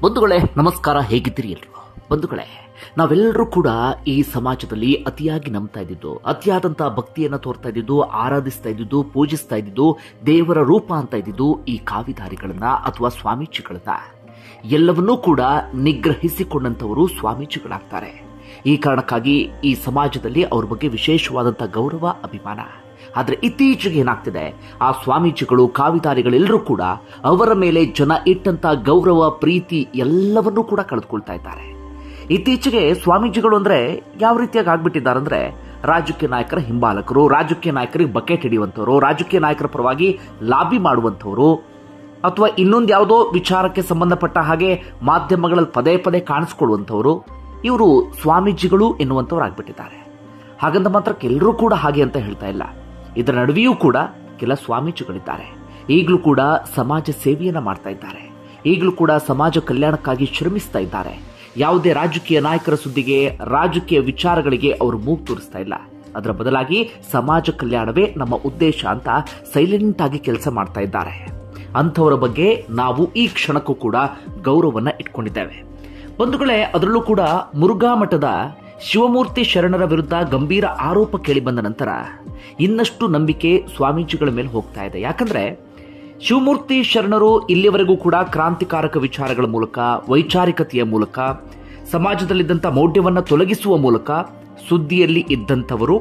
ಬಂಧುಗಳೇ ನಮಸ್ಕಾರ ಹೇಗಿದ್ದೀರಿ ಎಲ್ರು ಬಂಧುಗಳೇ ನಾವೆಲ್ಲರೂ ಕೂಡ ಈ ಸಮಾಜದಲ್ಲಿ ಅತಿಯಾಗಿ ನಂಬ್ತಾ ಇದ್ದಿದ್ದು ಅತಿಯಾದಂತಹ ಭಕ್ತಿಯನ್ನ ತೋರ್ತಾ ಇದ್ದಿದ್ದು ಆರಾಧಿಸ್ತಾ ಇದ್ದಿದ್ದು ಪೂಜಿಸ್ತಾ ಇದ್ದಿದ್ದು ದೇವರ ರೂಪ ಅಂತ ಇದ್ದಿದ್ದು ಈ ಕಾವಿಧಾರಿಗಳನ್ನ ಅಥವಾ ಸ್ವಾಮೀಜಿಗಳನ್ನ ಎಲ್ಲವನ್ನೂ ಕೂಡ ನಿಗ್ರಹಿಸಿಕೊಂಡಂತವರು ಸ್ವಾಮೀಜಿಗಳಾಗ್ತಾರೆ ಈ ಕಾರಣಕ್ಕಾಗಿ ಈ ಸಮಾಜದಲ್ಲಿ ಅವ್ರ ಬಗ್ಗೆ ವಿಶೇಷವಾದಂತಹ ಗೌರವ ಅಭಿಮಾನ ಆದ್ರೆ ಇತ್ತೀಚೆಗೆ ಏನಾಗ್ತಿದೆ ಆ ಸ್ವಾಮೀಜಿಗಳು ಕಾವಿದಾರಿಗಳೆಲ್ಲರೂ ಕೂಡ ಅವರ ಮೇಲೆ ಜನ ಇಟ್ಟಂತ ಗೌರವ ಪ್ರೀತಿ ಎಲ್ಲವನ್ನೂ ಕೂಡ ಕಳೆದುಕೊಳ್ತಾ ಇದ್ದಾರೆ ಇತ್ತೀಚೆಗೆ ಸ್ವಾಮೀಜಿಗಳು ಅಂದ್ರೆ ಯಾವ ರೀತಿಯಾಗಿ ಆಗ್ಬಿಟ್ಟಿದ್ದಾರೆ ಅಂದ್ರೆ ರಾಜಕೀಯ ನಾಯಕರ ಹಿಂಬಾಲಕರು ರಾಜಕೀಯ ನಾಯಕರಿಗೆ ಬಕೆಟ್ ಹಿಡಿಯುವಂತವರು ರಾಜಕೀಯ ನಾಯಕರ ಪರವಾಗಿ ಲಾಬಿ ಮಾಡುವಂತವರು ಅಥವಾ ಇನ್ನೊಂದು ಯಾವುದೋ ವಿಚಾರಕ್ಕೆ ಸಂಬಂಧಪಟ್ಟ ಹಾಗೆ ಮಾಧ್ಯಮಗಳಲ್ಲಿ ಪದೇ ಪದೇ ಕಾಣಿಸ್ಕೊಳ್ಳುವಂತವರು ಇವರು ಸ್ವಾಮೀಜಿಗಳು ಎನ್ನುವಂಥವ್ರು ಆಗ್ಬಿಟ್ಟಿದ್ದಾರೆ ಹಾಗಂತ ಮಾತ್ರ ಎಲ್ಲರೂ ಕೂಡ ಹಾಗೆ ಅಂತ ಹೇಳ್ತಾ ಇಲ್ಲ ಇದರ ನಡುವೆಯೂ ಕೂಡ ಕೆಲ ಸ್ವಾಮೀಜಿಗಳಿದ್ದಾರೆ ಈಗಲೂ ಕೂಡ ಸಮಾಜ ಸೇವೆಯನ್ನ ಮಾಡ್ತಾ ಇದ್ದಾರೆ ಈಗಲೂ ಕೂಡ ಸಮಾಜ ಕಲ್ಯಾಣಕ್ಕಾಗಿ ಶ್ರಮಿಸ್ತಾ ಇದ್ದಾರೆ ಯಾವುದೇ ರಾಜಕೀಯ ನಾಯಕರ ಸುದ್ದಿಗೆ ರಾಜಕೀಯ ವಿಚಾರಗಳಿಗೆ ಅವರು ಮೂಗು ತೋರಿಸ್ತಾ ಇಲ್ಲ ಅದರ ಬದಲಾಗಿ ಸಮಾಜ ಕಲ್ಯಾಣವೇ ನಮ್ಮ ಉದ್ದೇಶ ಅಂತ ಸೈಲೆಂಟ್ ಆಗಿ ಕೆಲಸ ಮಾಡ್ತಾ ಇದ್ದಾರೆ ಅಂಥವರ ಬಗ್ಗೆ ನಾವು ಈ ಕ್ಷಣಕ್ಕೂ ಕೂಡ ಗೌರವವನ್ನ ಇಟ್ಕೊಂಡಿದ್ದೇವೆ ಬಂಧುಗಳೇ ಅದರಲ್ಲೂ ಕೂಡ ಮುರುಘಾ ಮಠದ ಶಿವಮೂರ್ತಿ ಶರಣರ ವಿರುದ್ಧ ಗಂಭೀರ ಆರೋಪ ಕೇಳಿಬಂದ ನಂತರ ಇನ್ನಷ್ಟು ನಂಬಿಕೆ ಸ್ವಾಮೀಜಿಗಳ ಮೇಲೆ ಹೋಗ್ತಾ ಇದೆ ಯಾಕಂದ್ರೆ ಶಿವಮೂರ್ತಿ ಶರಣರು ಇಲ್ಲಿಯವರೆಗೂ ಕೂಡ ಕ್ರಾಂತಿಕಾರಕ ವಿಚಾರಗಳ ಮೂಲಕ ವೈಚಾರಿಕತೆಯ ಮೂಲಕ ಸಮಾಜದಲ್ಲಿದ್ದಂಥ ಮೌಢ್ಯವನ್ನ ತೊಲಗಿಸುವ ಮೂಲಕ ಸುದ್ದಿಯಲ್ಲಿ ಇದ್ದಂಥವರು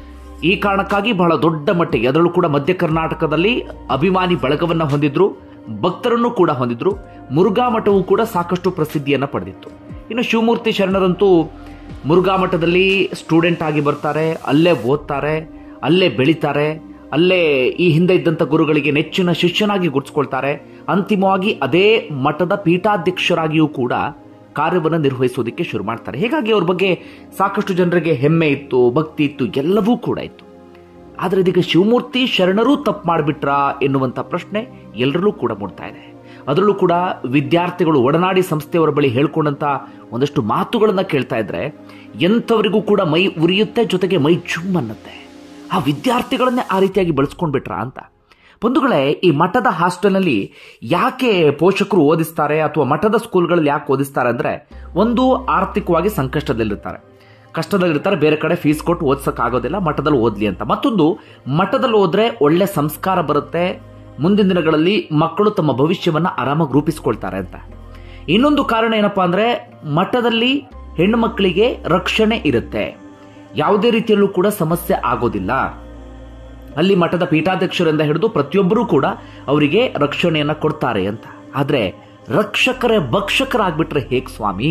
ಈ ಕಾರಣಕ್ಕಾಗಿ ಬಹಳ ದೊಡ್ಡ ಮಟ್ಟಿಗೆ ಅದರಲ್ಲೂ ಕೂಡ ಮಧ್ಯ ಕರ್ನಾಟಕದಲ್ಲಿ ಅಭಿಮಾನಿ ಬಳಗವನ್ನ ಹೊಂದಿದ್ರು ಭಕ್ತರನ್ನು ಕೂಡ ಹೊಂದಿದ್ರು ಮುರುಘಾ ಮಠವು ಕೂಡ ಸಾಕಷ್ಟು ಪ್ರಸಿದ್ಧಿಯನ್ನ ಪಡೆದಿತ್ತು ಇನ್ನು ಶಿವಮೂರ್ತಿ ಶರಣರಂತೂ ಮುರುಘಾ ಮಠದಲ್ಲಿ ಸ್ಟೂಡೆಂಟ್ ಆಗಿ ಬರ್ತಾರೆ ಅಲ್ಲೇ ಓದ್ತಾರೆ ಅಲ್ಲೇ ಬೆಳಿತಾರೆ ಅಲ್ಲೇ ಈ ಹಿಂದೆ ಇದ್ದಂಥ ಗುರುಗಳಿಗೆ ನೆಚ್ಚಿನ ಶಿಷ್ಯನಾಗಿ ಗುರುತಿಸ್ಕೊಳ್ತಾರೆ ಅಂತಿಮವಾಗಿ ಅದೇ ಮಠದ ಪೀಠಾಧ್ಯಕ್ಷರಾಗಿಯೂ ಕೂಡ ಕಾರ್ಯವನ್ನು ನಿರ್ವಹಿಸೋದಕ್ಕೆ ಶುರು ಮಾಡ್ತಾರೆ ಹೀಗಾಗಿ ಅವ್ರ ಬಗ್ಗೆ ಸಾಕಷ್ಟು ಜನರಿಗೆ ಹೆಮ್ಮೆ ಇತ್ತು ಭಕ್ತಿ ಇತ್ತು ಎಲ್ಲವೂ ಕೂಡ ಇತ್ತು ಆದರೆ ಇದೀಗ ಶಿವಮೂರ್ತಿ ಶರಣರೂ ತಪ್ಪು ಮಾಡಿಬಿಟ್ರಾ ಎನ್ನುವಂಥ ಪ್ರಶ್ನೆ ಎಲ್ಲರಲ್ಲೂ ಕೂಡ ಮೂಡ್ತಾ ಇದೆ ಅದರಲ್ಲೂ ಕೂಡ ವಿದ್ಯಾರ್ಥಿಗಳು ಒಡನಾಡಿ ಸಂಸ್ಥೆಯವರ ಬಳಿ ಹೇಳ್ಕೊಂಡಂತ ಒಂದಷ್ಟು ಮಾತುಗಳನ್ನ ಕೇಳ್ತಾ ಇದ್ರೆ ಎಂಥವರಿಗೂ ಕೂಡ ಮೈ ಉರಿಯುತ್ತೆ ಜೊತೆಗೆ ಮೈ ಜುಮ್ ಅನ್ನತ್ತೆ ಆ ವಿದ್ಯಾರ್ಥಿಗಳನ್ನೇ ಆ ರೀತಿಯಾಗಿ ಬಳಸ್ಕೊಂಡ್ಬಿಟ್ರಾ ಅಂತ ಬಂಧುಗಳೇ ಈ ಮಠದ ಹಾಸ್ಟೆಲ್ನಲ್ಲಿ ಯಾಕೆ ಪೋಷಕರು ಓದಿಸ್ತಾರೆ ಅಥವಾ ಮಠದ ಸ್ಕೂಲ್ಗಳಲ್ಲಿ ಯಾಕೆ ಓದಿಸ್ತಾರೆ ಅಂದ್ರೆ ಒಂದು ಆರ್ಥಿಕವಾಗಿ ಸಂಕಷ್ಟದಲ್ಲಿರ್ತಾರೆ ಕಷ್ಟದಲ್ಲಿರ್ತಾರೆ ಬೇರೆ ಕಡೆ ಫೀಸ್ ಕೊಟ್ಟು ಓದ್ಸಕ್ ಆಗೋದಿಲ್ಲ ಮಠದಲ್ಲಿ ಓದ್ಲಿ ಅಂತ ಮತ್ತೊಂದು ಮಠದಲ್ಲಿ ಹೋದ್ರೆ ಒಳ್ಳೆ ಸಂಸ್ಕಾರ ಬರುತ್ತೆ ಮುಂದಿನ ದಿನಗಳಲ್ಲಿ ಮಕ್ಕಳು ತಮ್ಮ ಭವಿಷ್ಯವನ್ನ ಆರಾಮಾಗಿ ರೂಪಿಸ್ಕೊಳ್ತಾರೆ ಅಂತ ಇನ್ನೊಂದು ಕಾರಣ ಏನಪ್ಪಾ ಅಂದ್ರೆ ಮಠದಲ್ಲಿ ಹೆಣ್ಣು ಮಕ್ಕಳಿಗೆ ರಕ್ಷಣೆ ಇರುತ್ತೆ ಯಾವುದೇ ರೀತಿಯಲ್ಲೂ ಕೂಡ ಸಮಸ್ಯೆ ಆಗೋದಿಲ್ಲ ಅಲ್ಲಿ ಮಠದ ಪೀಠಾಧ್ಯಕ್ಷರಿಂದ ಹಿಡಿದು ಪ್ರತಿಯೊಬ್ಬರೂ ಕೂಡ ಅವರಿಗೆ ರಕ್ಷಣೆಯನ್ನ ಕೊಡ್ತಾರೆ ಅಂತ ಆದ್ರೆ ರಕ್ಷಕರೇ ಭಕ್ಷಕರಾಗ್ಬಿಟ್ರೆ ಹೇಗ್ ಸ್ವಾಮಿ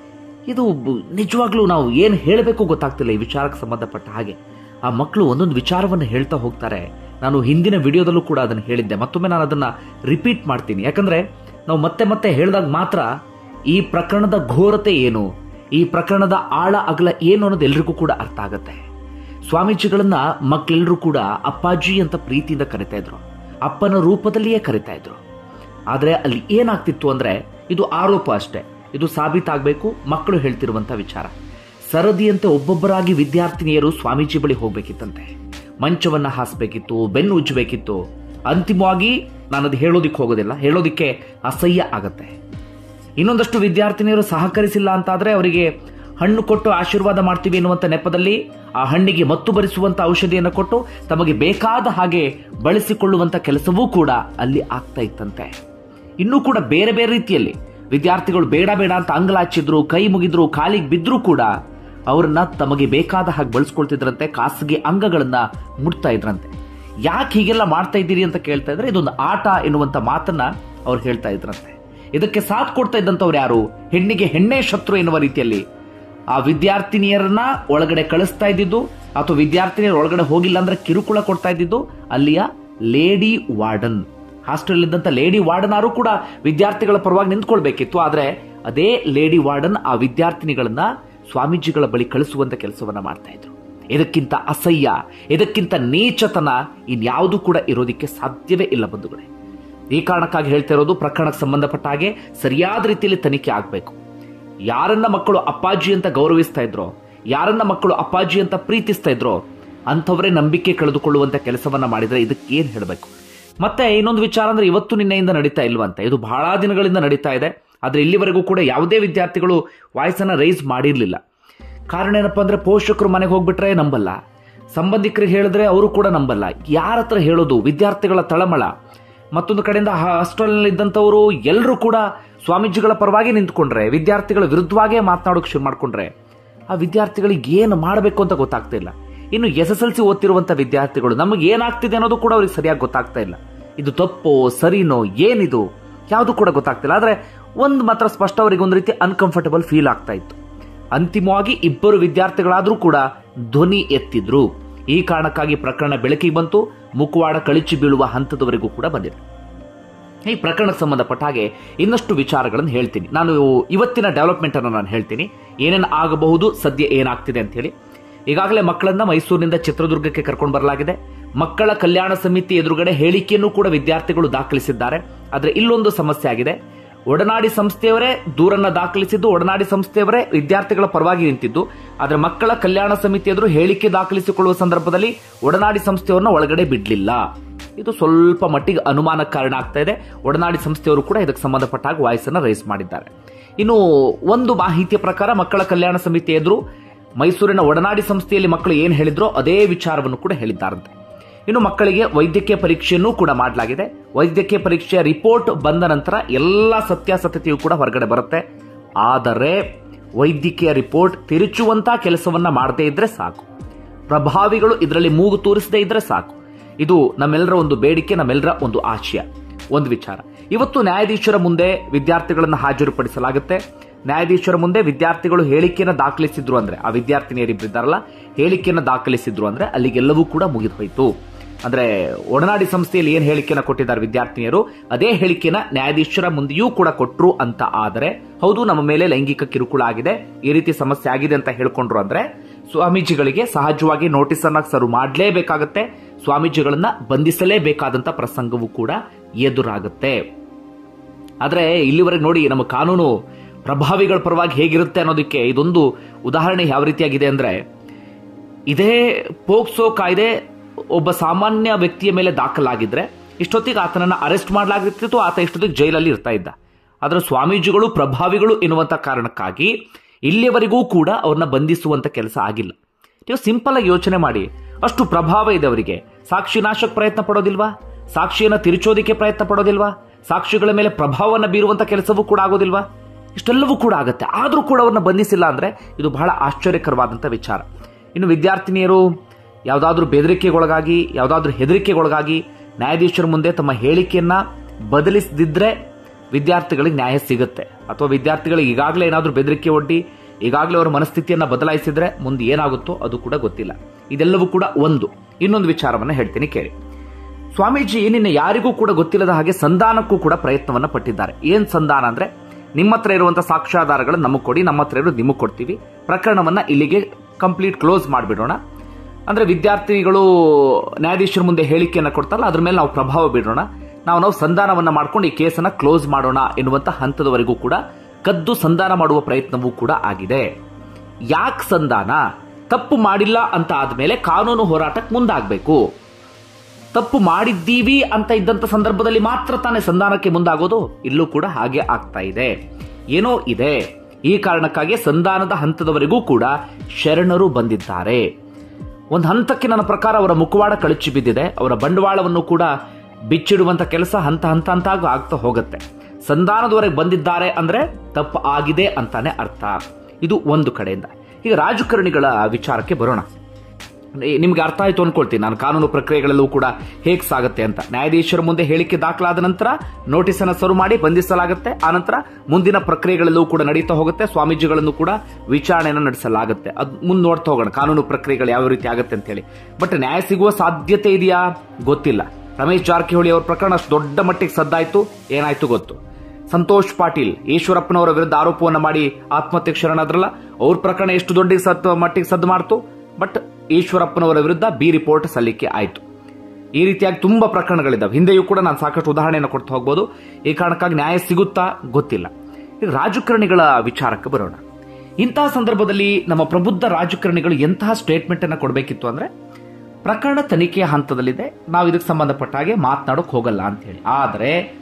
ಇದು ಬ- ನಿಜವಾಗ್ಲೂ ನಾವು ಏನು ಹೇಳಬೇಕು ಗೊತ್ತಾಗ್ತಿಲ್ಲ ಈ ವಿಚಾರಕ್ಕೆ ಸಂಬಂಧಪಟ್ಟ ಹಾಗೆ ಆ ಮಕ್ಕಳು ಒಂದೊಂದು ವಿಚಾರವನ್ನು ಹೇಳ್ತಾ ಹೋಗ್ತಾರೆ ನಾನು ಹಿಂದಿನ ವಿಡಿಯೋದಲ್ಲೂ ಕೂಡ ಅದನ್ನು ಹೇಳಿದ್ದೆ ಮತ್ತೊಮ್ಮೆ ನಾನು ಅದನ್ನ ರಿಪೀಟ್ ಮಾಡ್ತೀನಿ ಯಾಕಂದ್ರೆ ನಾವು ಮತ್ತೆ ಮತ್ತೆ ಹೇಳಿದಾಗ ಮಾತ್ರ ಈ ಪ್ರಕರಣದ ಘೋರತೆ ಏನು ಈ ಪ್ರಕರಣದ ಆಳ ಅಗಲ ಏನು ಅನ್ನೋದು ಎಲ್ರಿಗೂ ಕೂಡ ಅರ್ಥ ಆಗತ್ತೆ ಸ್ವಾಮೀಜಿಗಳನ್ನ ಮಕ್ಕಳೆಲ್ಲರೂ ಕೂಡ ಅಪ್ಪಾಜಿ ಅಂತ ಪ್ರೀತಿಯಿಂದ ಕರಿತಾ ಇದ್ರು ಅಪ್ಪನ ರೂಪದಲ್ಲಿಯೇ ಕರಿತಾ ಇದ್ರು ಆದ್ರೆ ಅಲ್ಲಿ ಏನಾಗ್ತಿತ್ತು ಅಂದ್ರೆ ಇದು ಆರೋಪ ಅಷ್ಟೇ ಇದು ಸಾಬೀತಾಗಬೇಕು ಮಕ್ಕಳು ಹೇಳ್ತಿರುವಂತ ವಿಚಾರ ಸರದಿಯಂತೆ ಒಬ್ಬೊಬ್ಬರಾಗಿ ವಿದ್ಯಾರ್ಥಿನಿಯರು ಸ್ವಾಮೀಜಿ ಬಳಿ ಹೋಗ್ಬೇಕಿತ್ತಂತೆ ಮಂಚವನ್ನ ಹಾಸ್ಬೇಕಿತ್ತು ಬೆನ್ನು ಉಜ್ಜಬೇಕಿತ್ತು ಅಂತಿಮವಾಗಿ ನಾನದು ಹೇಳೋದಿಕ್ಕೆ ಹೋಗೋದಿಲ್ಲ ಹೇಳೋದಿಕ್ಕೆ ಅಸಹ್ಯ ಆಗತ್ತೆ ಇನ್ನೊಂದಷ್ಟು ವಿದ್ಯಾರ್ಥಿನಿಯರು ಸಹಕರಿಸಿಲ್ಲ ಅಂತಾದ್ರೆ ಅವರಿಗೆ ಹಣ್ಣು ಕೊಟ್ಟು ಆಶೀರ್ವಾದ ಮಾಡ್ತೀವಿ ಎನ್ನುವಂತ ನೆಪದಲ್ಲಿ ಆ ಹಣ್ಣಿಗೆ ಮತ್ತು ಬರಿಸುವಂತ ಔಷಧಿಯನ್ನು ಕೊಟ್ಟು ತಮಗೆ ಬೇಕಾದ ಹಾಗೆ ಬಳಸಿಕೊಳ್ಳುವಂತ ಕೆಲಸವೂ ಕೂಡ ಅಲ್ಲಿ ಆಗ್ತಾ ಇತ್ತಂತೆ ಇನ್ನೂ ಕೂಡ ಬೇರೆ ಬೇರೆ ರೀತಿಯಲ್ಲಿ ವಿದ್ಯಾರ್ಥಿಗಳು ಬೇಡ ಬೇಡ ಅಂತ ಅಂಗಲಾಚಿದ್ರು ಕೈ ಮುಗಿದ್ರು ಕಾಲಿಗೆ ಬಿದ್ರೂ ಕೂಡ ಅವರನ್ನ ತಮಗೆ ಬೇಕಾದ ಹಾಗೆ ಬಳಸ್ಕೊಳ್ತಿದ್ರಂತೆ ಖಾಸಗಿ ಅಂಗಗಳನ್ನ ಮುಟ್ತಾ ಇದ್ರಂತೆ ಯಾಕೆ ಹೀಗೆಲ್ಲ ಮಾಡ್ತಾ ಇದ್ದೀರಿ ಅಂತ ಕೇಳ್ತಾ ಇದ್ರೆ ಇದೊಂದು ಆಟ ಎನ್ನುವಂತ ಮಾತನ್ನ ಅವ್ರು ಹೇಳ್ತಾ ಇದ್ರಂತೆ ಇದಕ್ಕೆ ಸಾಥ್ ಕೊಡ್ತಾ ಇದ್ದಂಥವ್ರು ಯಾರು ಹೆಣ್ಣಿಗೆ ಹೆಣ್ಣೆ ಶತ್ರು ಎನ್ನುವ ರೀತಿಯಲ್ಲಿ ಆ ವಿದ್ಯಾರ್ಥಿನಿಯರನ್ನ ಒಳಗಡೆ ಕಳಿಸ್ತಾ ಇದ್ದಿದ್ದು ಅಥವಾ ವಿದ್ಯಾರ್ಥಿನಿಯರು ಒಳಗಡೆ ಹೋಗಿಲ್ಲ ಅಂದ್ರೆ ಕಿರುಕುಳ ಕೊಡ್ತಾ ಇದ್ದಿದ್ದು ಅಲ್ಲಿಯ ಲೇಡಿ ವಾರ್ಡನ್ ಹಾಸ್ಟೆಲ್ ಇದ್ದಂತ ಲೇಡಿ ವಾರ್ಡನ್ ಆರು ಕೂಡ ವಿದ್ಯಾರ್ಥಿಗಳ ಪರವಾಗಿ ನಿಂತ್ಕೊಳ್ಬೇಕಿತ್ತು ಆದ್ರೆ ಅದೇ ಲೇಡಿ ವಾರ್ಡನ್ ಆ ವಿದ್ಯಾರ್ಥಿನಿಗಳನ್ನ ಸ್ವಾಮೀಜಿಗಳ ಬಳಿ ಕಳಿಸುವಂತ ಕೆಲಸವನ್ನ ಮಾಡ್ತಾ ಇದ್ರು ಇದಕ್ಕಿಂತ ಅಸಹ್ಯ ಇದಕ್ಕಿಂತ ನೀಚತನ ಇನ್ಯಾವುದೂ ಕೂಡ ಇರೋದಿಕ್ಕೆ ಸಾಧ್ಯವೇ ಇಲ್ಲ ಬಂಧುಗಳೇ ಈ ಕಾರಣಕ್ಕಾಗಿ ಹೇಳ್ತಾ ಇರೋದು ಪ್ರಕರಣಕ್ಕೆ ಸಂಬಂಧಪಟ್ಟ ಹಾಗೆ ಸರಿಯಾದ ರೀತಿಯಲ್ಲಿ ತನಿಖೆ ಆಗಬೇಕು ಯಾರನ್ನ ಮಕ್ಕಳು ಅಪ್ಪಾಜಿ ಅಂತ ಗೌರವಿಸ್ತಾ ಇದ್ರೋ ಯಾರನ್ನ ಮಕ್ಕಳು ಅಪ್ಪಾಜಿ ಅಂತ ಪ್ರೀತಿಸ್ತಾ ಇದ್ರೋ ಅಂಥವರೇ ನಂಬಿಕೆ ಕಳೆದುಕೊಳ್ಳುವಂತ ಕೆಲಸವನ್ನ ಮಾಡಿದ್ರೆ ಇದಕ್ಕೆ ಏನ್ ಹೇಳಬೇಕು ಮತ್ತೆ ಇನ್ನೊಂದು ವಿಚಾರ ಅಂದ್ರೆ ಇವತ್ತು ನಿನ್ನೆಯಿಂದ ನಡೀತಾ ಇಲ್ವಂತೆ ಇದು ಬಹಳ ದಿನಗಳಿಂದ ನಡೀತಾ ಇದೆ ಆದರೆ ಇಲ್ಲಿವರೆಗೂ ಕೂಡ ಯಾವುದೇ ವಿದ್ಯಾರ್ಥಿಗಳು ವಾಯ್ಸನ್ನು ರೈಸ್ ಮಾಡಿರಲಿಲ್ಲ ಕಾರಣ ಏನಪ್ಪ ಅಂದರೆ ಪೋಷಕರು ಮನೆಗೆ ಹೋಗ್ಬಿಟ್ರೆ ನಂಬಲ್ಲ ಸಂಬಂಧಿಕರಿಗೆ ಹೇಳಿದ್ರೆ ಅವರು ಕೂಡ ನಂಬಲ್ಲ ಯಾರ ಹತ್ರ ಹೇಳೋದು ವಿದ್ಯಾರ್ಥಿಗಳ ತಳಮಳ ಮತ್ತೊಂದು ಕಡೆಯಿಂದ ಹಾಸ್ಟೆಲ್ನಲ್ಲಿ ಇದ್ದಂಥವರು ಎಲ್ಲರೂ ಕೂಡ ಸ್ವಾಮೀಜಿಗಳ ಪರವಾಗಿ ನಿಂತ್ಕೊಂಡ್ರೆ ವಿದ್ಯಾರ್ಥಿಗಳ ವಿರುದ್ಧವಾಗೇ ಮಾತನಾಡೋಕೆ ಶುರು ಮಾಡ್ಕೊಂಡ್ರೆ ಆ ವಿದ್ಯಾರ್ಥಿಗಳಿಗೆ ಏನು ಮಾಡಬೇಕು ಅಂತ ಗೊತ್ತಾಗ್ತಾ ಇಲ್ಲ ಇನ್ನು ಎಸ್ ಎಸ್ ಎಲ್ ಸಿ ಓದ್ತಿರುವಂಥ ವಿದ್ಯಾರ್ಥಿಗಳು ನಮಗೆ ಏನಾಗ್ತಿದೆ ಅನ್ನೋದು ಕೂಡ ಅವ್ರಿಗೆ ಸರಿಯಾಗಿ ಗೊತ್ತಾಗ್ತಾ ಇಲ್ಲ ಇದು ತಪ್ಪೋ ಸರಿನೋ ಏನಿದು ಯಾವುದು ಕೂಡ ಗೊತ್ತಾಗ್ತಿಲ್ಲ ಆದರೆ ಒಂದು ಮಾತ್ರ ಸ್ಪಷ್ಟ ಅವರಿಗೆ ಒಂದು ರೀತಿ ಅನ್ಕಂಫರ್ಟಬಲ್ ಫೀಲ್ ಆಗ್ತಾ ಇತ್ತು ಅಂತಿಮವಾಗಿ ಇಬ್ಬರು ವಿದ್ಯಾರ್ಥಿಗಳಾದರೂ ಕೂಡ ಧ್ವನಿ ಎತ್ತಿದ್ರು ಈ ಕಾರಣಕ್ಕಾಗಿ ಪ್ರಕರಣ ಬೆಳಕಿಗೆ ಬಂತು ಮುಖವಾಡ ಕಳಿಚಿ ಬೀಳುವ ಹಂತದವರೆಗೂ ಕೂಡ ಬಂದಿದೆ ಈ ಪ್ರಕರಣಕ್ಕೆ ಸಂಬಂಧಪಟ್ಟ ಹಾಗೆ ಇನ್ನಷ್ಟು ವಿಚಾರಗಳನ್ನು ಹೇಳ್ತೀನಿ ನಾನು ಇವತ್ತಿನ ಡೆವಲಪ್ಮೆಂಟ್ ಅನ್ನು ನಾನು ಹೇಳ್ತೀನಿ ಏನೇನು ಆಗಬಹುದು ಸದ್ಯ ಏನಾಗ್ತಿದೆ ಅಂತ ಹೇಳಿ ಈಗಾಗಲೇ ಮಕ್ಕಳನ್ನ ಮೈಸೂರಿನಿಂದ ಚಿತ್ರದುರ್ಗಕ್ಕೆ ಕರ್ಕೊಂಡು ಬರಲಾಗಿದೆ ಮಕ್ಕಳ ಕಲ್ಯಾಣ ಸಮಿತಿ ಎದುರುಗಡೆ ಹೇಳಿಕೆಯನ್ನು ಕೂಡ ವಿದ್ಯಾರ್ಥಿಗಳು ದಾಖಲಿಸಿದ್ದಾರೆ ಆದರೆ ಇಲ್ಲೊಂದು ಸಮಸ್ಯೆ ಆಗಿದೆ ಒಡನಾಡಿ ಸಂಸ್ಥೆಯವರೇ ದೂರನ್ನ ದಾಖಲಿಸಿದ್ದು ಒಡನಾಡಿ ಸಂಸ್ಥೆಯವರೇ ವಿದ್ಯಾರ್ಥಿಗಳ ಪರವಾಗಿ ನಿಂತಿದ್ದು ಆದರೆ ಮಕ್ಕಳ ಕಲ್ಯಾಣ ಸಮಿತಿ ಎದುರು ಹೇಳಿಕೆ ದಾಖಲಿಸಿಕೊಳ್ಳುವ ಸಂದರ್ಭದಲ್ಲಿ ಒಡನಾಡಿ ಸಂಸ್ಥೆಯವರನ್ನ ಒಳಗಡೆ ಬಿಡಲಿಲ್ಲ ಇದು ಸ್ವಲ್ಪ ಮಟ್ಟಿಗೆ ಅನುಮಾನಕ್ಕೆ ಕಾರಣ ಆಗ್ತಾ ಇದೆ ಒಡನಾಡಿ ಸಂಸ್ಥೆಯವರು ಕೂಡ ಇದಕ್ಕೆ ಸಂಬಂಧಪಟ್ಟ ಹಾಗೆ ವಾಯ್ಸ್ ಅನ್ನು ರೈಸ್ ಮಾಡಿದ್ದಾರೆ ಇನ್ನು ಒಂದು ಮಾಹಿತಿಯ ಪ್ರಕಾರ ಮಕ್ಕಳ ಕಲ್ಯಾಣ ಸಮಿತಿ ಎದುರು ಮೈಸೂರಿನ ಒಡನಾಡಿ ಸಂಸ್ಥೆಯಲ್ಲಿ ಮಕ್ಕಳು ಏನು ಹೇಳಿದ್ರೋ ಅದೇ ವಿಚಾರವನ್ನು ಕೂಡ ಹೇಳಿದ್ದಾರಂತೆ ಇನ್ನು ಮಕ್ಕಳಿಗೆ ವೈದ್ಯಕೀಯ ಪರೀಕ್ಷೆಯನ್ನು ಕೂಡ ಮಾಡಲಾಗಿದೆ ವೈದ್ಯಕೀಯ ಪರೀಕ್ಷೆಯ ರಿಪೋರ್ಟ್ ಬಂದ ನಂತರ ಎಲ್ಲ ಸತ್ಯಾಸತ್ಯತೆಯು ಕೂಡ ಹೊರಗಡೆ ಬರುತ್ತೆ ಆದರೆ ವೈದ್ಯಕೀಯ ರಿಪೋರ್ಟ್ ತಿರುಚುವಂತ ಕೆಲಸವನ್ನ ಮಾಡದೇ ಇದ್ರೆ ಸಾಕು ಪ್ರಭಾವಿಗಳು ಇದರಲ್ಲಿ ಮೂಗು ತೂರಿಸದೇ ಇದ್ರೆ ಸಾಕು ಇದು ನಮ್ಮೆಲ್ಲರ ಒಂದು ಬೇಡಿಕೆ ನಮ್ಮೆಲ್ಲರ ಒಂದು ಆಶಯ ಒಂದು ವಿಚಾರ ಇವತ್ತು ನ್ಯಾಯಾಧೀಶರ ಮುಂದೆ ವಿದ್ಯಾರ್ಥಿಗಳನ್ನು ಹಾಜರುಪಡಿಸಲಾಗುತ್ತೆ ನ್ಯಾಯಾಧೀಶರ ಮುಂದೆ ವಿದ್ಯಾರ್ಥಿಗಳು ಹೇಳಿಕೆಯನ್ನು ದಾಖಲಿಸಿದ್ರು ಅಂದ್ರೆ ಆ ವಿದ್ಯಾರ್ಥಿನಿಯರಿಬ್ಬರಿದ್ದಾರಲ್ಲ ಹೇಳಿಕೆಯನ್ನು ದಾಖಲಿಸಿದ್ರು ಅಂದ್ರೆ ಅಲ್ಲಿಗೆಲ್ಲವೂ ಕೂಡ ಮುಗಿದು ಹೋಯಿತು ಅಂದ್ರೆ ಒಡನಾಡಿ ಸಂಸ್ಥೆಯಲ್ಲಿ ಏನ್ ಹೇಳಿಕೆನ ಕೊಟ್ಟಿದ್ದಾರೆ ವಿದ್ಯಾರ್ಥಿನಿಯರು ಅದೇ ಹೇಳಿಕೆನ ನ್ಯಾಯಾಧೀಶರ ಮುಂದೆಯೂ ಕೂಡ ಕೊಟ್ರು ಅಂತ ಆದರೆ ಹೌದು ನಮ್ಮ ಮೇಲೆ ಲೈಂಗಿಕ ಕಿರುಕುಳ ಆಗಿದೆ ಈ ರೀತಿ ಸಮಸ್ಯೆ ಆಗಿದೆ ಅಂತ ಹೇಳ್ಕೊಂಡ್ರು ಅಂದ್ರೆ ಸ್ವಾಮೀಜಿಗಳಿಗೆ ಸಹಜವಾಗಿ ನೋಟಿಸ್ ಅನ್ನ ಸರ್ವ್ ಮಾಡಲೇಬೇಕಾಗತ್ತೆ ಸ್ವಾಮೀಜಿಗಳನ್ನ ಬಂಧಿಸಲೇಬೇಕಾದಂತ ಪ್ರಸಂಗವೂ ಕೂಡ ಎದುರಾಗುತ್ತೆ ಆದ್ರೆ ಇಲ್ಲಿವರೆಗೆ ನೋಡಿ ನಮ್ಮ ಕಾನೂನು ಪ್ರಭಾವಿಗಳ ಪರವಾಗಿ ಹೇಗಿರುತ್ತೆ ಅನ್ನೋದಕ್ಕೆ ಇದೊಂದು ಉದಾಹರಣೆ ಯಾವ ರೀತಿಯಾಗಿದೆ ಅಂದ್ರೆ ಇದೇ ಪೋಕ್ಸೋ ಕಾಯ್ದೆ ಒಬ್ಬ ಸಾಮಾನ್ಯ ವ್ಯಕ್ತಿಯ ಮೇಲೆ ದಾಖಲಾಗಿದ್ರೆ ಇಷ್ಟೊತ್ತಿಗೆ ಆತನನ್ನ ಅರೆಸ್ಟ್ ಮಾಡಲಾಗುತ್ತಿತ್ತು ಆತ ಇಷ್ಟೊತ್ತಿಗೆ ಜೈಲಲ್ಲಿ ಇರ್ತಾ ಇದ್ದ ಆದರೆ ಸ್ವಾಮೀಜಿಗಳು ಪ್ರಭಾವಿಗಳು ಎನ್ನುವಂತ ಕಾರಣಕ್ಕಾಗಿ ಇಲ್ಲಿಯವರೆಗೂ ಕೂಡ ಅವ್ರನ್ನ ಬಂಧಿಸುವಂತ ಕೆಲಸ ಆಗಿಲ್ಲ ನೀವು ಸಿಂಪಲ್ ಆಗಿ ಯೋಚನೆ ಮಾಡಿ ಅಷ್ಟು ಪ್ರಭಾವ ಇದೆ ಅವರಿಗೆ ಸಾಕ್ಷಿ ನಾಶಕ್ಕೆ ಪ್ರಯತ್ನ ಪಡೋದಿಲ್ವಾ ಸಾಕ್ಷಿಯನ್ನ ತಿರುಚೋದಿಕ್ಕೆ ಪ್ರಯತ್ನ ಪಡೋದಿಲ್ವಾ ಸಾಕ್ಷಿಗಳ ಮೇಲೆ ಪ್ರಭಾವವನ್ನು ಬೀರುವಂತ ಕೆಲಸವೂ ಕೂಡ ಆಗೋದಿಲ್ವಾ ಇಷ್ಟೆಲ್ಲವೂ ಕೂಡ ಆಗುತ್ತೆ ಆದರೂ ಕೂಡ ಅವ್ರನ್ನ ಬಂಧಿಸಿಲ್ಲ ಅಂದ್ರೆ ಇದು ಬಹಳ ಆಶ್ಚರ್ಯಕರವಾದಂಥ ವಿಚಾರ ಇನ್ನು ವಿದ್ಯಾರ್ಥಿನಿಯರು ಯಾವುದಾದ್ರೂ ಬೆದರಿಕೆಗೊಳಗಾಗಿ ಯಾವುದಾದ್ರೂ ಹೆದರಿಕೆಗೊಳಗಾಗಿ ನ್ಯಾಯಾಧೀಶರ ಮುಂದೆ ತಮ್ಮ ಹೇಳಿಕೆಯನ್ನ ಬದಲಿಸದಿದ್ರೆ ವಿದ್ಯಾರ್ಥಿಗಳಿಗೆ ನ್ಯಾಯ ಸಿಗುತ್ತೆ ಅಥವಾ ವಿದ್ಯಾರ್ಥಿಗಳಿಗೆ ಈಗಾಗಲೇ ಏನಾದರೂ ಬೆದರಿಕೆ ಒಡ್ಡಿ ಈಗಾಗಲೇ ಅವರ ಮನಸ್ಥಿತಿಯನ್ನ ಬದಲಾಯಿಸಿದ್ರೆ ಮುಂದೆ ಏನಾಗುತ್ತೋ ಅದು ಕೂಡ ಗೊತ್ತಿಲ್ಲ ಇದೆಲ್ಲವೂ ಕೂಡ ಒಂದು ಇನ್ನೊಂದು ವಿಚಾರವನ್ನ ಹೇಳ್ತೀನಿ ಕೇಳಿ ಸ್ವಾಮೀಜಿ ನಿನ್ನೆ ಯಾರಿಗೂ ಕೂಡ ಗೊತ್ತಿಲ್ಲದ ಹಾಗೆ ಸಂಧಾನಕ್ಕೂ ಕೂಡ ಪ್ರಯತ್ನವನ್ನ ಪಟ್ಟಿದ್ದಾರೆ ಏನ್ ಸಂಧಾನ ಅಂದ್ರೆ ನಿಮ್ಮ ಹತ್ರ ಇರುವಂತಹ ಸಾಕ್ಷ್ಯಾಧಾರಗಳನ್ನು ನಮಗೆ ಕೊಡಿ ನಮ್ಮ ಹತ್ರ ಇರೋದು ನಿಮಗೆ ಕೊಡ್ತೀವಿ ಪ್ರಕರಣವನ್ನ ಇಲ್ಲಿಗೆ ಕಂಪ್ಲೀಟ್ ಕ್ಲೋಸ್ ಮಾಡಿಬಿಡೋಣ ಅಂದ್ರೆ ವಿದ್ಯಾರ್ಥಿಗಳು ನ್ಯಾಯಾಧೀಶರ ಮುಂದೆ ಹೇಳಿಕೆಯನ್ನ ಕೊಡ್ತಾರಲ್ಲ ಅದ್ರ ಮೇಲೆ ನಾವು ಪ್ರಭಾವ ಬೀರೋಣ ನಾವು ನಾವು ಸಂಧಾನವನ್ನ ಮಾಡ್ಕೊಂಡು ಈ ಕೇಸನ್ನ ಕ್ಲೋಸ್ ಮಾಡೋಣ ಎನ್ನುವಂತ ಹಂತದವರೆಗೂ ಕೂಡ ಕದ್ದು ಸಂಧಾನ ಮಾಡುವ ಪ್ರಯತ್ನವೂ ಕೂಡ ಆಗಿದೆ ಯಾಕೆ ಸಂಧಾನ ತಪ್ಪು ಮಾಡಿಲ್ಲ ಅಂತ ಆದ್ಮೇಲೆ ಕಾನೂನು ಹೋರಾಟಕ್ಕೆ ಮುಂದಾಗಬೇಕು ತಪ್ಪು ಮಾಡಿದ್ದೀವಿ ಅಂತ ಇದ್ದಂತ ಸಂದರ್ಭದಲ್ಲಿ ಮಾತ್ರ ತಾನೇ ಸಂಧಾನಕ್ಕೆ ಮುಂದಾಗೋದು ಇಲ್ಲೂ ಕೂಡ ಹಾಗೆ ಆಗ್ತಾ ಇದೆ ಏನೋ ಇದೆ ಈ ಕಾರಣಕ್ಕಾಗಿ ಸಂಧಾನದ ಹಂತದವರೆಗೂ ಕೂಡ ಶರಣರು ಬಂದಿದ್ದಾರೆ ಒಂದು ಹಂತಕ್ಕೆ ನನ್ನ ಪ್ರಕಾರ ಅವರ ಮುಖವಾಡ ಕಳಚಿ ಬಿದ್ದಿದೆ ಅವರ ಬಂಡವಾಳವನ್ನು ಕೂಡ ಬಿಚ್ಚಿಡುವಂತ ಕೆಲಸ ಹಂತ ಹಂತ ಹಂತ ಆಗ್ತಾ ಹೋಗುತ್ತೆ ಸಂಧಾನದವರೆಗೆ ಬಂದಿದ್ದಾರೆ ಅಂದ್ರೆ ತಪ್ಪು ಆಗಿದೆ ಅಂತಾನೆ ಅರ್ಥ ಇದು ಒಂದು ಕಡೆಯಿಂದ ಈಗ ರಾಜಕಾರಣಿಗಳ ವಿಚಾರಕ್ಕೆ ಬರೋಣ ನಿಮ್ಗೆ ಅರ್ಥ ಆಯ್ತು ಅನ್ಕೊಳ್ತೀನಿ ನಾನು ಕಾನೂನು ಪ್ರಕ್ರಿಯೆಗಳೆಲ್ಲವೂ ಕೂಡ ಹೇಗೆ ಸಾಗುತ್ತೆ ಅಂತ ನ್ಯಾಯಾಧೀಶರ ಮುಂದೆ ಹೇಳಿಕೆ ದಾಖಲಾದ ನಂತರ ನೋಟಿಸ್ ಅನ್ನು ಸರ್ವ್ ಮಾಡಿ ಬಂಧಿಸಲಾಗುತ್ತೆ ಆನಂತರ ಮುಂದಿನ ಪ್ರಕ್ರಿಯೆಗಳೆಲ್ಲವೂ ಕೂಡ ನಡೀತಾ ಹೋಗುತ್ತೆ ಸ್ವಾಮೀಜಿಗಳನ್ನು ಕೂಡ ವಿಚಾರಣೆಯನ್ನು ನಡೆಸಲಾಗುತ್ತೆ ಅದು ಮುಂದೆ ನೋಡ್ತಾ ಹೋಗೋಣ ಕಾನೂನು ಪ್ರಕ್ರಿಯೆಗಳು ಯಾವ ರೀತಿ ಆಗುತ್ತೆ ಅಂತ ಹೇಳಿ ಬಟ್ ನ್ಯಾಯ ಸಿಗುವ ಸಾಧ್ಯತೆ ಇದೆಯಾ ಗೊತ್ತಿಲ್ಲ ರಮೇಶ್ ಜಾರಕಿಹೊಳಿ ಅವರ ಪ್ರಕರಣ ಅಷ್ಟು ದೊಡ್ಡ ಮಟ್ಟಿಗೆ ಸದ್ದಾಯ್ತು ಏನಾಯ್ತು ಗೊತ್ತು ಸಂತೋಷ್ ಪಾಟೀಲ್ ಈಶ್ವರಪ್ಪನವರ ವಿರುದ್ಧ ಆರೋಪವನ್ನು ಮಾಡಿ ಆತ್ಮಹತ್ಯೆಗೆ ಶರಣಾದ್ರಲ್ಲ ಅವ್ರ ಪ್ರಕರಣ ಎಷ್ಟು ದೊಡ್ಡ ಸತ್ ಮಟ್ಟಿಗೆ ಸದ್ದು ಮಾಡ್ತು ಬಟ್ ಈಶ್ವರಪ್ಪನವರ ವಿರುದ್ಧ ಬಿ ರಿಪೋರ್ಟ್ ಸಲ್ಲಿಕೆ ಆಯಿತು ಈ ರೀತಿಯಾಗಿ ತುಂಬಾ ಪ್ರಕರಣಗಳಿದ್ದಾವೆ ಹಿಂದೆಯೂ ಕೂಡ ನಾನು ಸಾಕಷ್ಟು ಉದಾಹರಣೆಯನ್ನು ಕೊಡ್ತಾ ಹೋಗ್ಬೋದು ಈ ಕಾರಣಕ್ಕಾಗಿ ನ್ಯಾಯ ಸಿಗುತ್ತಾ ಗೊತ್ತಿಲ್ಲ ಈಗ ರಾಜಕಾರಣಿಗಳ ವಿಚಾರಕ್ಕೆ ಬರೋಣ ಇಂತಹ ಸಂದರ್ಭದಲ್ಲಿ ನಮ್ಮ ಪ್ರಬುದ್ಧ ರಾಜಕಾರಣಿಗಳು ಎಂತಹ ಸ್ಟೇಟ್ಮೆಂಟ್ ಅನ್ನು ಕೊಡಬೇಕಿತ್ತು ಅಂದ್ರೆ ಪ್ರಕರಣ ತನಿಖೆಯ ಹಂತದಲ್ಲಿದೆ ನಾವು ಇದಕ್ಕೆ ಸಂಬಂಧಪಟ್ಟ ಹಾಗೆ ಮಾತನಾಡೋಕೆ ಹೋಗಲ್ಲ ಅಂತ ಹೇಳಿ ಆದರೆ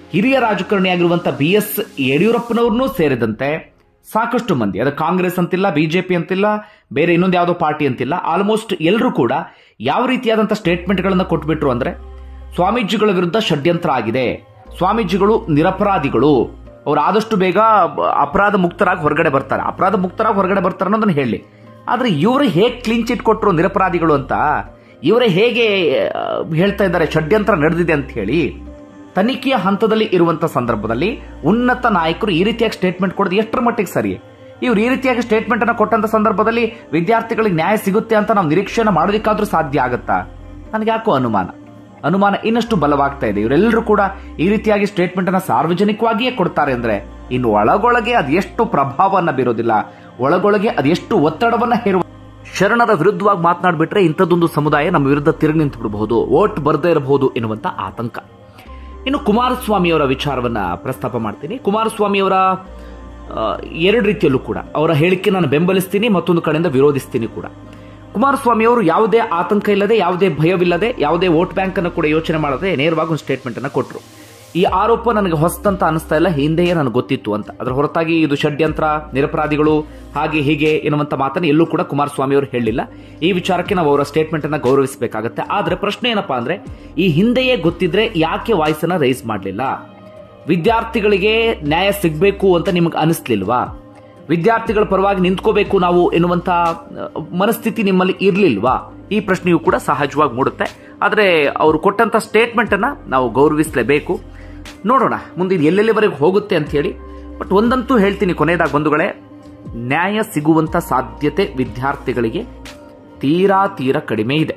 ಹಿರಿಯ ರಾಜಕಾರಣಿಯಾಗಿರುವಂತ ಬಿ ಎಸ್ ಯಡಿಯೂರಪ್ಪನವ್ರನ್ನೂ ಸೇರಿದಂತೆ ಸಾಕಷ್ಟು ಮಂದಿ ಅದು ಕಾಂಗ್ರೆಸ್ ಅಂತಿಲ್ಲ ಬಿಜೆಪಿ ಅಂತಿಲ್ಲ ಬೇರೆ ಇನ್ನೊಂದು ಯಾವುದೋ ಪಾರ್ಟಿ ಅಂತಿಲ್ಲ ಆಲ್ಮೋಸ್ಟ್ ಎಲ್ಲರೂ ಕೂಡ ಯಾವ ರೀತಿಯಾದಂಥ ಸ್ಟೇಟ್ಮೆಂಟ್ಗಳನ್ನು ಕೊಟ್ಬಿಟ್ರು ಅಂದ್ರೆ ಸ್ವಾಮೀಜಿಗಳ ವಿರುದ್ಧ ಷಡ್ಯಂತ್ರ ಆಗಿದೆ ಸ್ವಾಮೀಜಿಗಳು ನಿರಪರಾಧಿಗಳು ಅವ್ರು ಆದಷ್ಟು ಬೇಗ ಬ- ಅಪರಾಧ ಮುಕ್ತರಾಗಿ ಹೊರಗಡೆ ಬರ್ತಾರೆ ಅಪರಾಧ ಮುಕ್ತರಾಗಿ ಹೊರಗಡೆ ಬರ್ತಾರೆ ಅನ್ನೋದನ್ನ ಹೇಳಿ ಆದ್ರೆ ಇವರು ಹೇಗೆ ಕ್ಲೀನ್ ಚಿಟ್ ಕೊಟ್ಟರು ನಿರಪರಾಧಿಗಳು ಅಂತ ಇವರೇ ಹೇಗೆ ಆ, ಹೇಳ್ತಾ ಇದ್ದಾರೆ ಷಡ್ಯಂತ್ರ ನಡೆದಿದೆ ಅಂತ ಹೇಳಿ ತನಿಖೆಯ ಹಂತದಲ್ಲಿ ಇರುವಂತ ಸಂದರ್ಭದಲ್ಲಿ ಉನ್ನತ ನಾಯಕರು ಈ ರೀತಿಯಾಗಿ ಸ್ಟೇಟ್ಮೆಂಟ್ ಕೊಡೋದು ಎಷ್ಟರ ಮಟ್ಟಿಗೆ ಸರಿ ಇವ್ರು ಈ ರೀತಿಯಾಗಿ ಸ್ಟೇಟ್ಮೆಂಟ್ ಅನ್ನ ಕೊಟ್ಟಂತ ಸಂದರ್ಭದಲ್ಲಿ ವಿದ್ಯಾರ್ಥಿಗಳಿಗೆ ನ್ಯಾಯ ಸಿಗುತ್ತೆ ಅಂತ ನಾವು ನಿರೀಕ್ಷೆನ ಮಾಡೋದಕ್ಕಾದ್ರೂ ಸಾಧ್ಯ ಆಗುತ್ತಾ ನನಗೆ ಯಾಕೋ ಅನುಮಾನ ಅನುಮಾನ ಇನ್ನಷ್ಟು ಬಲವಾಗ್ತಾ ಇದೆ ಇವರೆಲ್ಲರೂ ಕೂಡ ಈ ರೀತಿಯಾಗಿ ಸ್ಟೇಟ್ಮೆಂಟ್ ಅನ್ನ ಸಾರ್ವಜನಿಕವಾಗಿಯೇ ಕೊಡ್ತಾರೆ ಅಂದ್ರೆ ಇನ್ನು ಒಳಗೊಳಗೆ ಅದೆಷ್ಟು ಪ್ರಭಾವವನ್ನ ಬೀರೋದಿಲ್ಲ ಒಳಗೊಳಗೆ ಅದೆಷ್ಟು ಒತ್ತಡವನ್ನ ಹೇರುವ ಶರಣರ ವಿರುದ್ಧವಾಗಿ ಮಾತನಾಡ್ಬಿಟ್ರೆ ಇಂಥದ್ದೊಂದು ಸಮುದಾಯ ನಮ್ಮ ವಿರುದ್ಧ ತಿರುಗಿ ನಿಂತು ಬಿಡಬಹುದು ವೋಟ್ ಬರದೇ ಇರಬಹುದು ಎನ್ನುವಂತ ಆತಂಕ ಇನ್ನು ಕುಮಾರಸ್ವಾಮಿಯವರ ವಿಚಾರವನ್ನ ಪ್ರಸ್ತಾಪ ಮಾಡ್ತೀನಿ ಕುಮಾರಸ್ವಾಮಿಯವರ ಆ, ಎರಡು ರೀತಿಯಲ್ಲೂ ಕೂಡ ಅವರ ಹೇಳಿಕೆ ನಾನು ಬೆಂಬಲಿಸ್ತೀನಿ ಮತ್ತೊಂದು ಕಡೆಯಿಂದ ವಿರೋಧಿಸ್ತೀನಿ ಕೂಡ ಕುಮಾರಸ್ವಾಮಿ ಅವರು ಯಾವುದೇ ಆತಂಕ ಇಲ್ಲದೆ ಯಾವುದೇ ಭಯವಿಲ್ಲದೆ ಯಾವುದೇ ವೋಟ್ ಬ್ಯಾಂಕ್ ಅನ್ನು ಕೂಡ ಯೋಚನೆ ಮಾಡದೆ ನೇರವಾಗಿ ಒಂದು ಸ್ಟೇಟ್ಮೆಂಟ್ ಅನ್ನು ಕೊಟ್ಟರು ಈ ಆರೋಪ ನನಗೆ ಹೊಸತಂತ ಅನಿಸ್ತಾ ಇಲ್ಲ ಹಿಂದೆಯೇ ನನಗೆ ಗೊತ್ತಿತ್ತು ಅಂತ ಅದರ ಹೊರತಾಗಿ ಇದು ಷಡ್ಯಂತ್ರ ನಿರಪರಾಧಿಗಳು ಹಾಗೆ ಹೀಗೆ ಎನ್ನುವಂತ ಮಾತನ್ನು ಎಲ್ಲೂ ಕೂಡ ಕುಮಾರಸ್ವಾಮಿ ಅವರು ಹೇಳಿಲ್ಲ ಈ ವಿಚಾರಕ್ಕೆ ನಾವು ಅವರ ಸ್ಟೇಟ್ಮೆಂಟ್ ಅನ್ನ ಗೌರವಿಸಬೇಕಾಗತ್ತೆ ಆದ್ರೆ ಪ್ರಶ್ನೆ ಏನಪ್ಪಾ ಅಂದ್ರೆ ಈ ಹಿಂದೆಯೇ ಗೊತ್ತಿದ್ರೆ ಯಾಕೆ ವಾಯ್ಸ್ ಅನ್ನ ರೈಸ್ ಮಾಡಲಿಲ್ಲ ವಿದ್ಯಾರ್ಥಿಗಳಿಗೆ ನ್ಯಾಯ ಸಿಗಬೇಕು ಅಂತ ನಿಮಗೆ ಅನಿಸ್ಲಿಲ್ವಾ ವಿದ್ಯಾರ್ಥಿಗಳ ಪರವಾಗಿ ನಿಂತ್ಕೋಬೇಕು ನಾವು ಎನ್ನುವಂತ ಅಹ್, ಮನಸ್ಥಿತಿ ನಿಮ್ಮಲ್ಲಿ ಇರ್ಲಿಲ್ವಾ ಈ ಪ್ರಶ್ನೆಯೂ ಕೂಡ ಸಹಜವಾಗಿ ಮೂಡುತ್ತೆ ಆದರೆ ಅವರು ಕೊಟ್ಟಂತ ಸ್ಟೇಟ್ಮೆಂಟ್ ಅನ್ನ ನಾವು ಗೌರವಿಸಲೇಬೇಕು ನೋಡೋಣ ಮುಂದೆ ಇದು ಎಲ್ಲೆಲ್ಲಿವರೆಗೆ ಹೋಗುತ್ತೆ ಅಂತ ಹೇಳಿ ಬಟ್ ಒಂದಂತೂ ಹೇಳ್ತೀನಿ ಕೊನೆಯದಾಗಿ ಬಂಧುಗಳೇ ನ್ಯಾಯ ಸಿಗುವಂತ ಸಾಧ್ಯತೆ ವಿದ್ಯಾರ್ಥಿಗಳಿಗೆ ತೀರಾ ತೀರಾ ಕಡಿಮೆ ಇದೆ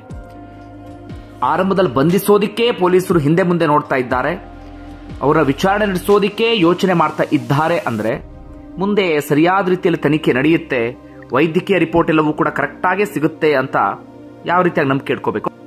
ಆರಂಭದಲ್ಲಿ ಬಂಧಿಸೋದಿಕ್ಕೆ ಪೊಲೀಸರು ಹಿಂದೆ ಮುಂದೆ ನೋಡ್ತಾ ಇದ್ದಾರೆ ಅವರ ವಿಚಾರಣೆ ನಡೆಸೋದಿಕ್ಕೆ ಯೋಚನೆ ಮಾಡ್ತಾ ಇದ್ದಾರೆ ಅಂದ್ರೆ ಮುಂದೆ ಸರಿಯಾದ ರೀತಿಯಲ್ಲಿ ತನಿಖೆ ನಡೆಯುತ್ತೆ ವೈದ್ಯಕೀಯ ರಿಪೋರ್ಟ್ ಎಲ್ಲವೂ ಕೂಡ ಕರೆಕ್ಟಾಗೇ ಸಿಗುತ್ತೆ ಅಂತ ಯಾವ ರೀತಿಯಾಗಿ ನಂಬಿಕೆ ಇಟ್ಕೋಬೇಕು